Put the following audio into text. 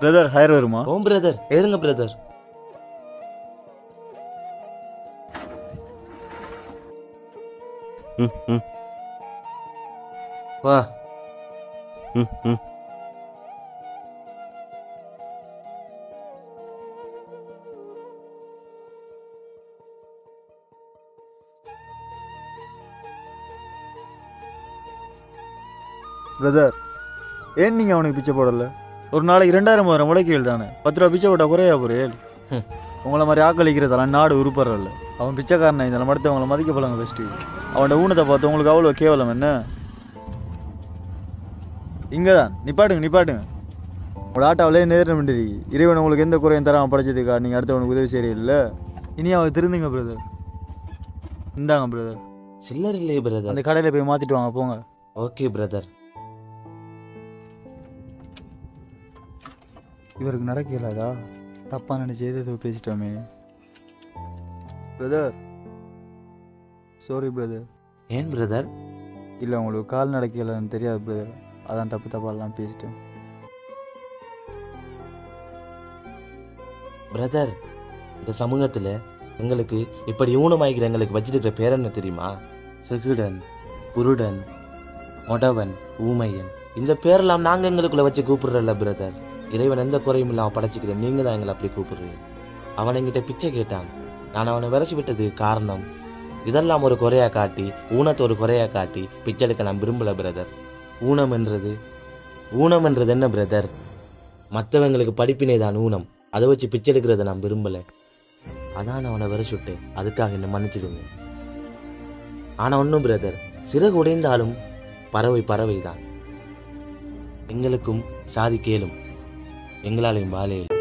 Brother higher வருமா ஓம் brother ஏறுங்க brother ம் ம் வா ம் ம் பிரதர் ஏன் நீங்கள் அவனுக்கு பிச்சை போடல ஒரு நாளைக்கு ரெண்டாயிரம் மூவாயிரம் முளைக்கீழ் தானே பத்து ரூபா பிச்சை போட்டால் குறையா போறேன் ஹம். உங்களை மாதிரி ஆக்களிக்கிறதெல்லாம் நாடு உருப்படுறல அவன் பிச்சைக்காரனை இந்த மடத்தை மதிக்க போலாங்க ஃபஸ்ட்டு அவனோட ஊனத்தை பார்த்து உங்களுக்கு அவ்வளோ கேவலம் என்ன இங்கே தான் நிப்பாட்டுங்க நிப்பாட்டுங்க உங்களோட ஆட்டாவிலே நேரம் மின்றி இறைவன் உங்களுக்கு எந்த குறையும் தராமல் படைச்சதுக்கா நீங்கள் அடுத்தவனுக்கு உதவி செய்யறீல்ல இனி அவன் திருந்துங்க பிரதர் இந்தாங்க பிரதர் சில்லர் இல்லையே பிரதர் அந்த கடையில் போய் மாற்றிட்டு வாங்க போங்க ஓகே பிரதர் இவருக்கு நடக்க இயலாதா தப்பா நினைச்சு எது எதோ பேசிட்டோமே பிரதர் சாரி பிரதர் ஏன் பிரதர் இல்லை உங்களுக்கு கால் நடக்க இயலான்னு தெரியாது பிரதர் அதான் தப்பு தப்பாலாம் பேசிட்டேன் பிரதர் இந்த சமூகத்தில் எங்களுக்கு இப்படி ஊனமாகிற எங்களுக்கு வச்சிருக்கிற பேர் என்ன தெரியுமா செகுடன் குருடன் மொடவன் ஊமையன் இந்த பேரெல்லாம் நாங்கள் எங்களுக்குள்ள வச்சு கூப்பிடுறல பிரதர் இறைவன் எந்த குறையும் இல்லாமல் படைச்சிக்கிறேன் நீங்கள் தான் எங்களை அப்படி கூப்பிடுறீங்க அவன் என்கிட்ட பிச்சை கேட்டான் நான் அவனை விரசி விட்டது காரணம் இதெல்லாம் ஒரு குறையா காட்டி ஊனத்தை ஒரு குறையா காட்டி பிச்சை எடுக்க நான் விரும்பல பிரதர் ஊனம் என்றது ஊனம் என்றது என்ன பிரதர் மற்றவங்களுக்கு படிப்பினை தான் ஊனம் அதை வச்சு பிச்சை எடுக்கிறத நான் விரும்பலை அதான் அவனை வர சுட்டு அதுக்காக என்னை மன்னிச்சிடுங்க ஆனால் ஒன்றும் பிரதர் சிறகு உடைந்தாலும் பறவை பறவை தான் எங்களுக்கும் சாதி கேளும் எங்களாலையும் வாழையில்